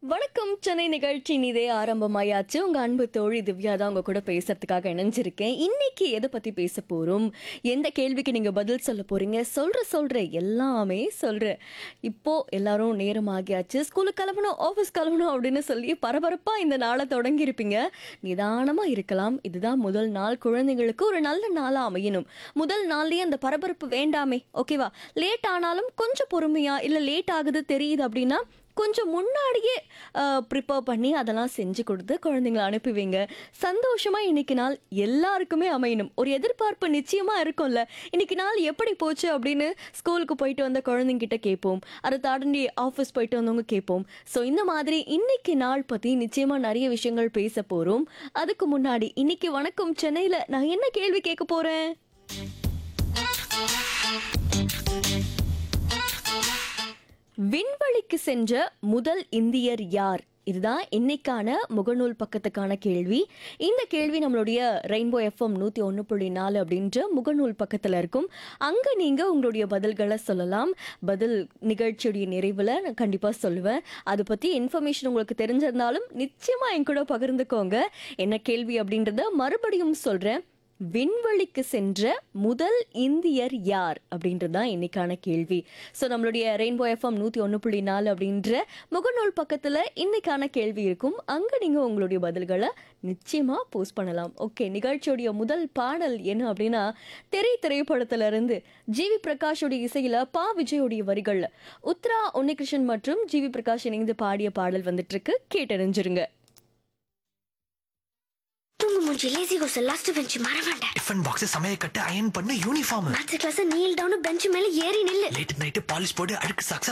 வணக்கம் சென்னை நிகழ்ச்சி இதே ஆரம்பமாயாச்சு உங்க அன்பு தோழி திவ்யா தான் உங்க கூட பேசுறதுக்காக இணைஞ்சிருக்கேன் இன்னைக்கு எதை பத்தி பேச போறோம் எந்த கேள்விக்கு நீங்க பதில் சொல்ல போறீங்க சொல்ற சொல்ற எல்லாமே சொல்ற இப்போ எல்லாரும் நேரம் ஆகியாச்சு ஸ்கூலுக்கு கிளம்பணும் ஆஃபீஸ் கிளம்பணும் அப்படின்னு சொல்லி பரபரப்பா இந்த நாளை தொடங்கி இருப்பீங்க நிதானமா இருக்கலாம் இதுதான் முதல் நாள் குழந்தைங்களுக்கு ஒரு நல்ல நாளா அமையணும் முதல் நாள்லயே அந்த பரபரப்பு வேண்டாமே ஓகேவா லேட் ஆனாலும் கொஞ்சம் பொறுமையா இல்ல லேட் ஆகுது தெரியுது அப்படின்னா கொஞ்சம் முன்னாடியே ப்ரிப்பேர் பண்ணி அதெல்லாம் செஞ்சு கொடுத்து குழந்தைங்களை அனுப்புவீங்க சந்தோஷமா இன்னைக்கு நாள் எல்லாருக்குமே அமையணும் ஒரு எதிர்பார்ப்பு நிச்சயமா இருக்கும்ல இன்னைக்கு நாள் எப்படி போச்சு அப்படின்னு ஸ்கூலுக்கு போயிட்டு வந்த குழந்தைங்க கிட்ட கேட்போம் அதை தாண்டி ஆஃபீஸ் போயிட்டு வந்தவங்க கேட்போம் ஸோ இந்த மாதிரி இன்னைக்கு நாள் பத்தி நிச்சயமா நிறைய விஷயங்கள் பேச போறோம் அதுக்கு முன்னாடி இன்னைக்கு வணக்கம் சென்னையில நான் என்ன கேள்வி கேட்க போறேன் விண்வெளிக்கு சென்ற முதல் இந்தியர் யார் இதுதான் இன்னைக்கான முகநூல் பக்கத்துக்கான கேள்வி இந்த கேள்வி நம்மளுடைய ரெயின்போ எஃப்எம் நூற்றி ஒன்று புள்ளி நாலு அப்படின்ற முகநூல் பக்கத்தில் இருக்கும் அங்கே நீங்கள் உங்களுடைய பதில்களை சொல்லலாம் பதில் நிகழ்ச்சியுடைய நிறைவில் நான் கண்டிப்பாக சொல்லுவேன் அதை பற்றி இன்ஃபர்மேஷன் உங்களுக்கு தெரிஞ்சிருந்தாலும் நிச்சயமாக என் கூட பகிர்ந்துக்கோங்க என்ன கேள்வி அப்படின்றத மறுபடியும் சொல்கிறேன் விண்வெளிக்கு சென்ற முதல் இந்தியர் யார் அப்படின்றது தான் இன்னைக்கான கேள்வி ஸோ நம்மளுடைய ரெயின்போ எஃப்எம் நூற்றி ஒன்று புள்ளி நாலு அப்படின்ற முகநூல் பக்கத்தில் இன்னைக்கான கேள்வி இருக்கும் அங்கே நீங்கள் உங்களுடைய பதில்களை நிச்சயமாக போஸ்ட் பண்ணலாம் ஓகே நிகழ்ச்சியுடைய முதல் பாடல் என்ன அப்படின்னா திரை திரைப்படத்துல இருந்து ஜிவி பிரகாஷோடைய இசையில் பா விஜயோடைய வரிகள் உத்ரா உன்னிகிருஷ்ணன் மற்றும் ஜிவி பிரகாஷ் இணைந்து பாடிய பாடல் வந்துட்டு இருக்கு கேட்டறிஞ்சிருங்க தூங்கு மூஞ்சி லேசி கோஸ் லாஸ்ட் பெஞ்ச் மறவாண்ட டிஃபன் பாக்ஸ் சமையல் கட்டு அயன் பண்ணு uniform maths class kneel down bench மேல ஏறி நில்லு லேட் நைட் பாலிஷ் போட்டு அழுக்கு சாக்ஸ்